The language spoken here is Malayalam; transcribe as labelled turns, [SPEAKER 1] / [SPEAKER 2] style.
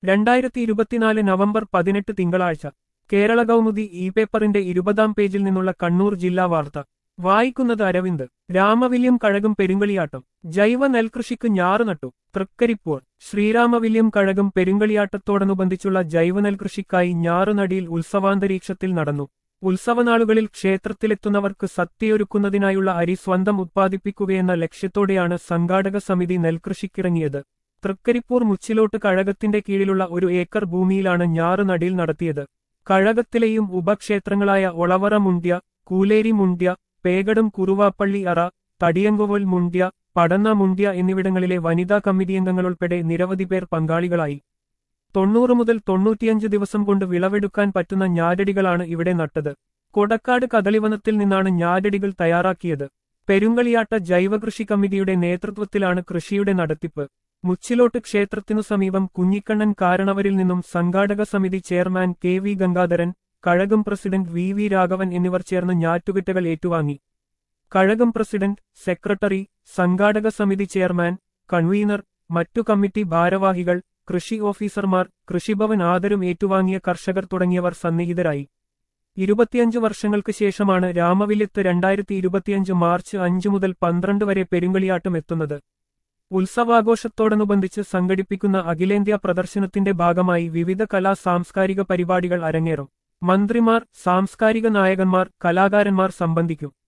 [SPEAKER 1] രണ്ടായിരത്തി ഇരുപത്തിനാല് നവംബർ പതിനെട്ട് തിങ്കളാഴ്ച കേരള കൗമുദി ഇ പേപ്പറിന്റെ ഇരുപതാം പേജിൽ നിന്നുള്ള കണ്ണൂർ ജില്ലാ വാർത്ത വായിക്കുന്നത് അരവിന്ദ് രാമവില്യം കഴകും പെരുങ്കളിയാട്ടം ജൈവ നെൽകൃഷിക്ക് ഞാറ് നട്ടു തൃക്കരിപ്പൂർ ശ്രീരാമവില്യം കഴകും പെരുങ്കളിയാട്ടത്തോടനുബന്ധിച്ചുള്ള ജൈവ നെൽകൃഷിക്കായി ഞാറുനടിയിൽ ഉത്സവാന്തരീക്ഷത്തിൽ നടന്നു ഉത്സവനാളുകളിൽ ക്ഷേത്രത്തിലെത്തുന്നവർക്ക് സത്യയൊരുക്കുന്നതിനായുള്ള അരി സ്വന്തം ഉത്പാദിപ്പിക്കുകയെന്ന ലക്ഷ്യത്തോടെയാണ് സംഘാടക സമിതി നെൽകൃഷിക്കിറങ്ങിയത് തൃക്കരിപ്പൂർ മുച്ചിലോട്ട് കഴകത്തിന്റെ കീഴിലുള്ള ഒരു ഏക്കർ ഭൂമിയിലാണ് ഞാറുനടിയിൽ നടത്തിയത് കഴകത്തിലെയും ഉപക്ഷേത്രങ്ങളായ ഒളവറ മുണ്ട്യ കൂലേരി മുണ്ട്യ പേകടം കുറുവാപ്പള്ളി അറ തടിയങ്കുവൽ മുണ്ട്യ പടന്ന മുണ്ട്യ എന്നിവിടങ്ങളിലെ വനിതാ കമ്മിറ്റിയംഗങ്ങളുൾപ്പെടെ നിരവധി പേർ പങ്കാളികളായി തൊണ്ണൂറ് മുതൽ തൊണ്ണൂറ്റിയഞ്ച് ദിവസം കൊണ്ട് വിളവെടുക്കാൻ പറ്റുന്ന ഞാരടികളാണ് ഇവിടെ നട്ടത് കൊടക്കാട് കദളിവനത്തിൽ നിന്നാണ് ഞാരടികൾ തയ്യാറാക്കിയത് പെരുങ്കളിയാട്ട ജൈവകൃഷി കമ്മിറ്റിയുടെ നേതൃത്വത്തിലാണ് കൃഷിയുടെ നടത്തിപ്പ് മുച്ചിലോട്ട് ക്ഷേത്രത്തിനു സമീപം കുഞ്ഞിക്കണ്ണൻ കാരണവരിൽ നിന്നും സംഘാടക സമിതി ചെയർമാൻ കെ വി ഗംഗാധരൻ കഴകം പ്രസിഡന്റ് വി വി രാഘവൻ എന്നിവർ ചേർന്ന് ഞാറ്റുകുറ്റകൾ ഏറ്റുവാങ്ങി കഴകം പ്രസിഡന്റ് സെക്രട്ടറി സംഘാടക സമിതി ചെയർമാൻ കൺവീനർ മറ്റു കമ്മിറ്റി ഭാരവാഹികൾ കൃഷി ഓഫീസർമാർ കൃഷിഭവൻ ആദരം ഏറ്റുവാങ്ങിയ കർഷകർ തുടങ്ങിയവർ സന്നിഹിതരായി ഇരുപത്തിയഞ്ച് വർഷങ്ങൾക്ക് ശേഷമാണ് രാമവില്യത്ത് രണ്ടായിരത്തി ഇരുപത്തിയഞ്ച് മാർച്ച് അഞ്ചു മുതൽ പന്ത്രണ്ട് വരെ പെരുങ്കളിയാട്ടം എത്തുന്നത് ഉത്സവാഘോഷത്തോടനുബന്ധിച്ച് സംഘടിപ്പിക്കുന്ന അഖിലേന്ത്യാ പ്രദർശനത്തിന്റെ ഭാഗമായി വിവിധ കലാ സാംസ്കാരിക പരിപാടികൾ അരങ്ങേറും മന്ത്രിമാർ സാംസ്കാരിക നായകന്മാർ കലാകാരന്മാർ സംബന്ധിക്കും